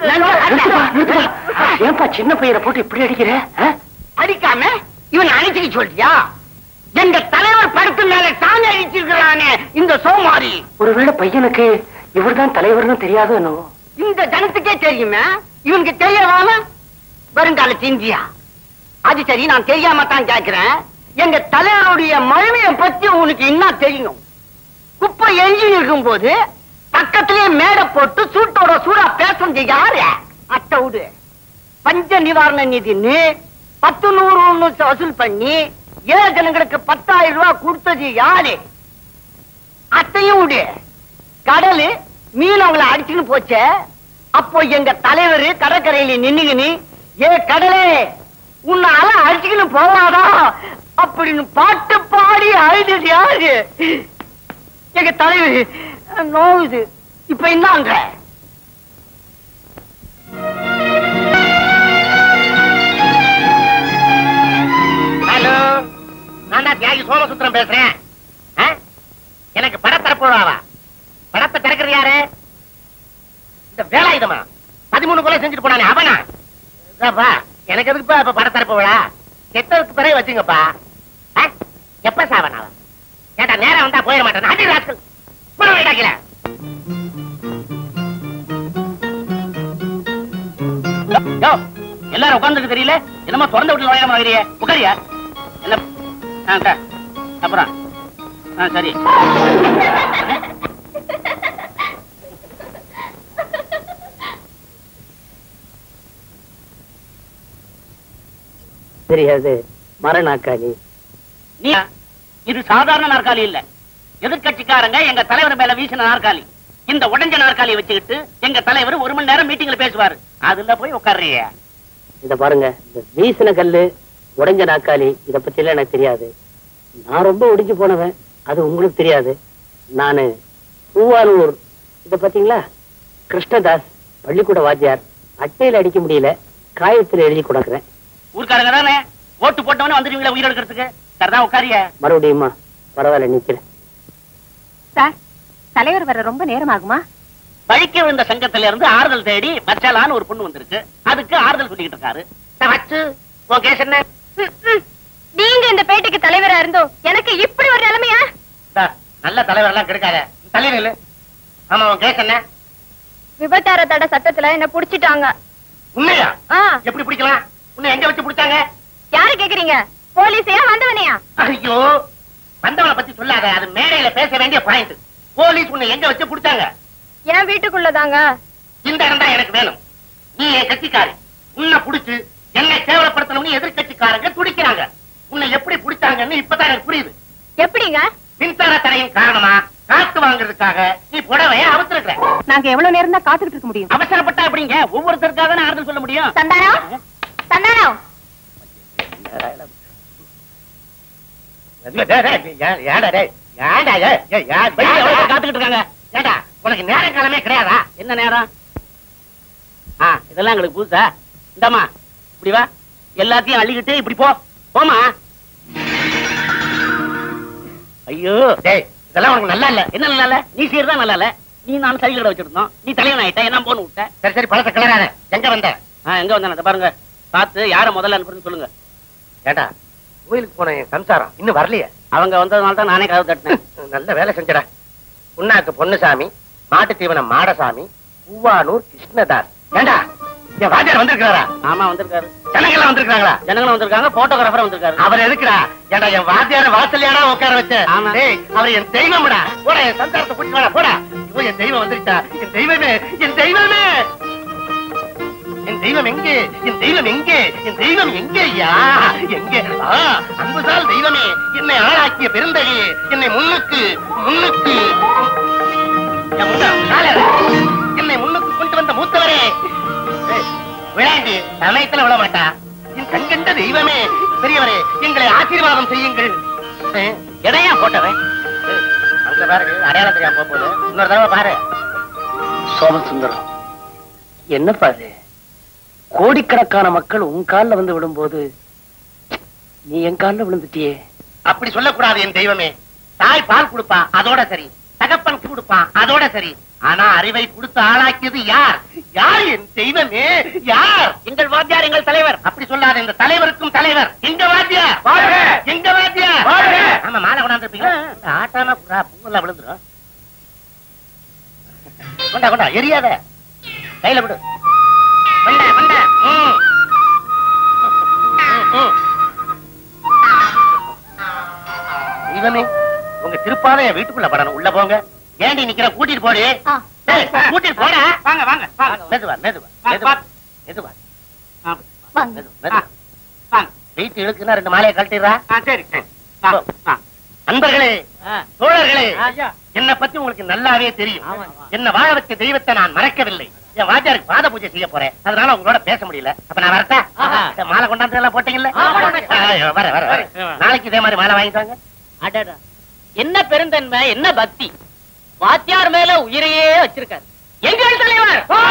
நிறுத்துப்பா, நிறுத்துப்பா. ஏன்பா சின்ன பையனை போட்டு இப்படி அடிக்கிற ஆ? அடிக்காம இவன் அணைச்சிக்க சொல்றியா எங்க தலைவர் படத்து மேல சாமி அடிச்சிருக்கிறானே இந்த சோமாரி ஒருவேளை பையனுக்கு இவர்தான் தலைவர்னு தெரியாதோ என்னவோ இந்த ஜனத்துக்கே தெரியுமே இவனுக்கு தெரியவாம வருங்கால இந்தியா அது சரி நான் தெரியாம தான் கேக்குறேன் எங்க தலைவருடைய மகிமையை பத்தி உனக்கு என்ன தெரியும் குப்பை எஞ்சி இருக்கும் போது பக்கத்திலே மேடை போட்டு சூட்டோட சூடா பேசுறது யாரு அத்தை விடு பஞ்ச நிவாரண நிதின்னு பத்து நூறு ஒண்ணு வசூல் பண்ணி ஏழை ஜனங்களுக்கு பத்தாயிரம் ரூபாய் கொடுத்தது யாரு அத்தையும் விடு கடலு மீன் அவங்கள அடிச்சுன்னு போச்சே அப்போ எங்க தலைவர் கடற்கரையில நின்னுகின்னு ஏ கடலே உன்னை அல அடிச்சுக்கின்னு போவாதா அப்படின்னு பாட்டு பாடி அழுதது யாரு எங்க தலைவர் நோவுது இப்ப என்னங்க ஹலோ நான் தான் தியாகி சோமசுத்திரம் பேசுறேன் ஆ? எனக்கு படத்தரப்பு விழாவா படத்தை திறக்கிறது யாரு இந்த வேலாயுதமா பதிமூணு கொலை செஞ்சுட்டு போனானே அவனா இதாப்பா, எனக்கு எதுக்குப்பா இப்ப படத்தரப்பு விழா கெட்டதுக்கு பிறகு வச்சுங்கப்பா ஆ? எப்ப சாவன் அவன் கேட்டா நேரம் வந்தா போயிட மாட்டேன் அடி ராஸ்கல் விடாக்கல யோ எல்லாரும் உட்கார்ந்துட்டு தெரியல என்னமா திறந்த விட்டு நுழையாம வரைய உட்காரியா என்ன ஆ, உட்கார். அப்புறம் ஆ சரி தெரியாது மரணாக்காளி நீ இது சாதாரண நாற்காலி இல்ல எதிர்க்கட்சிக்காரங்க எங்க தலைவர் மேல வீசின நாற்காலி இந்த உடைஞ்ச நாற்காலியை வச்சுக்கிட்டு எங்க தலைவர் ஒரு மணி நேரம் மீட்டிங்ல பேசுவாரு அதுல போய் உட்கார்றிய இத பாருங்க இந்த வீசின கல்லு உடைஞ்ச நாக்காளி இத பத்தி எல்லாம் எனக்கு தெரியாது நான் ரொம்ப ஒடிஞ்சு போனவன் அது உங்களுக்கு தெரியாது நானு பூவானூர் இத பாத்தீங்களா கிருஷ்ணதாஸ் பள்ளிக்கூட வாத்தியார் அட்டையில அடிக்க முடியல காயத்துல எழுதி கொடுக்குறேன் ஊர்க்காரங்க தானே ஓட்டு போட்டவனே வந்துருவீங்களா உயிர் எடுக்கிறதுக்கு சரிதான் உட்காரிய மறுபடியுமா பரவாயில்ல நிக்கிறேன் சார் தலைவர் வர ரொம்ப நேரம் ஆகுமா வழிக்க விழுந்த சங்கத்துல இருந்து ஆறுதல் தேடி மச்சாலான்னு ஒரு பொண்ணு வந்திருக்கு அதுக்கு ஆறுதல் சொல்லிக்கிட்டு இருக்காரு வச்சு உன் கேஸ் என்ன நீங்க இந்த பேட்டைக்கு தலைவரா இருந்தோம் எனக்கு இப்படி ஒரு நிலைமையா இந்தா, நல்ல தலைவர் எல்லாம் கிடைக்காத தள்ளி நில்லு ஆமா உன் கேஸ் என்ன விபச்சார தடை சட்டத்துல என்ன புடிச்சிட்டாங்க உண்மையா ஆ எப்படி பிடிக்கலாம் உன்னை எங்க வச்சு பிடிச்சாங்க யாரு கேக்குறீங்க போலீஸையா வந்தவனையா ஐயோ வந்தவனை பத்தி சொல்லாத அது மேடையில பேச வேண்டிய பாயிண்ட் போலீஸ் உன்னை எங்க வச்சு பிடிச்சாங்க என் வீட்டுக்குள்ளதாங்க இந்த இடம் தான் எனக்கு வேணும் நீ என் கட்சிக்காரி உன்னை புடிச்சு என்னை கேவலப்படுத்தணும்னு எதிர்கட்சிக்காரங்க துடிக்கிறாங்க உன்னை எப்படி பிடிச்சாங்கன்னு இப்பதான் எனக்கு புரியுது எப்படிங்க மின்சார தடையின் காரணமா காத்து வாங்குறதுக்காக நீ புடவைய அவசரக்கிற நாங்க எவ்வளவு நேரம் தான் காத்துக்கிட்டு இருக்க முடியும் அவசரப்பட்டா எப்படிங்க ஒவ்வொருத்தருக்காக தானே ஆறுதல் சொல்ல முடியும் சந்தானம் சந்தானம் வெளிய எவ்வளவு காத்துக்கிட்டு இருக்காங்க ஏண்டா உனக்கு நேர காலமே கிடையாதா என்ன நேரம் ஆ இதெல்லாம் எங்களுக்கு புதுசா இந்தாமா இப்படி வா எல்லாத்தையும் அள்ளிக்கிட்டு இப்படி போ போமா ஐயோ டேய் இதெல்லாம் உனக்கு நல்லா இல்ல என்ன நல்லா இல்ல நீ செய்யறதா நல்லா இல்ல நீ நான் சரி கடை வச்சிருந்தோம் நீ தலைவன் ஆயிட்ட என்ன போன்னு விட்ட சரி சரி பழத்தை கிளறாத எங்க வந்த ஆ, எங்க வந்தானே இதை பாருங்க பார்த்து யார முதல்ல அனுப்புறேன்னு சொல்லுங்க ஏண்டா கோயிலுக்கு போன என் சம்சாரம் இன்னும் வரலையே அவங்க வந்ததுனால தான் நானே கதவு தட்டினேன் நல்ல வேலை செஞ்சடா புண்ணாக்கு பொன்னுசாமி மாட்டு தீவனம் மாடசாமி பூவானூர் கிருஷ்ணதாஸ் ஏண்டா என் வாத்தியார் வந்திருக்காரா ஆமா வந்திருக்காரு ஜனங்கள்லாம் வந்திருக்காங்களா ஜனங்களும் வந்திருக்காங்க போட்டோகிராஃபர் வந்திருக்காரு அவர் எதுக்குடா ஏண்டா என் வாத்தியார வாசல்லையாடா உட்கார வச்ச ஆமா. டேய் அவர் என் தெய்வம்டா போடா என் சந்தாரத்தை பிடிச்சு வாடா போடா ஐயோ என் தெய்வம் வந்துருச்சா என் தெய்வமே என் தெய்வமே என் தெய்வம் எங்கே என் தெய்வம் எங்கே என் தெய்வம் எங்கே ஐயா எங்கே ஆ அன்புசால் தெய்வமே என்னை ஆளாக்கிய பெருந்தகையே என்னை முன்னுக்கு முன்னுக்கு என் முன்னா, காலை அறு. என்னை முன்னுக்கு கொண்டு வந்த மூத்தவரே ஏய், விளையாண்டி சமயத்துல விட மாட்டா என் கண்கண்ட தெய்வமே பெரியவரே எங்களை ஆசீர்வாதம் செய்யுங்கள் ஏய், எதையா போட்டவன் ஏய், அங்க பாரு அடையாளம் தெரியாம போக போகுது இன்னொரு தடவை பாரு சோமசுந்தரம் என்னப்பா இது கோடிக்கணக்கான மக்கள் உன் கால்ல வந்து விடும்போது நீ என் கால்ல விழுந்துட்டியே அப்படி சொல்லக்கூடாது என் தெய்வமே தாய் பால் கொடுப்பா அதோட சரி தகப்பன் கொடுப்பான் அதோட சரி ஆனா அறிவை கொடுத்து ஆளாக்கியது யார் யார் என் தெய்வமே யார் எங்கள் வாத்தியார் எங்கள் தலைவர் அப்படி சொல்லாத இந்த தலைவருக்கும் தலைவர் எங்க வாத்தியார் எங்க வாத்தியார் ஆமா மாலை கொண்டாந்து இருப்பீங்களா ஆட்டாம புறா பூவெல்லாம் விழுந்துரும் கொண்டா கொண்டா எரியாத கையில விடு கொண்டா கொண்டா ம். ம், ம். தெய்வமே உங்க திருப்பாத என் வீட்டுக்குள்ள படணும் உள்ள போங்க ஏண்டி நிக்கிற கூட்டிட்டு போடி ஆ. ஏய், கூட்டிட்டு போடா வாங்க வாங்க வாங்க மெதுவா மெதுவா வாங்க, மெதுவா வாங்க. மெதுவா வாங்க மெதுவா மெதுவா வாங்க வீட்டு இழுக்குன்னா ரெண்டு மாலையை கழட்டிடுறா ஆ, சரி சரி வாங்க, வாங்க. அன்பர்களே ஆ. தோழர்களே ஐயா. என்னை பத்தி உங்களுக்கு நல்லாவே தெரியும் ஆமா. என்ன வாழ வச்ச தெய்வத்தை நான் மறக்கவில்லை என் வாத்தியாருக்கு பாத பூஜை செய்ய போறேன் அதனால உங்களோட பேச முடியல அப்ப நான் வரட்டா ஆஹா. இந்த மாலை கொண்டாந்து எல்லாம் போட்டீங்கல்ல ஆ, போட்டேன். ஆ, வர வர வர நாளைக்கு இதே மாதிரி மாலை வாங்கிட்டாங்க அடடா என்ன பெருந்தன்மை என்ன பக்தி வாத்தியார் மேல உயிரையே வச்சிருக்காரு எங்கள் தலைவர்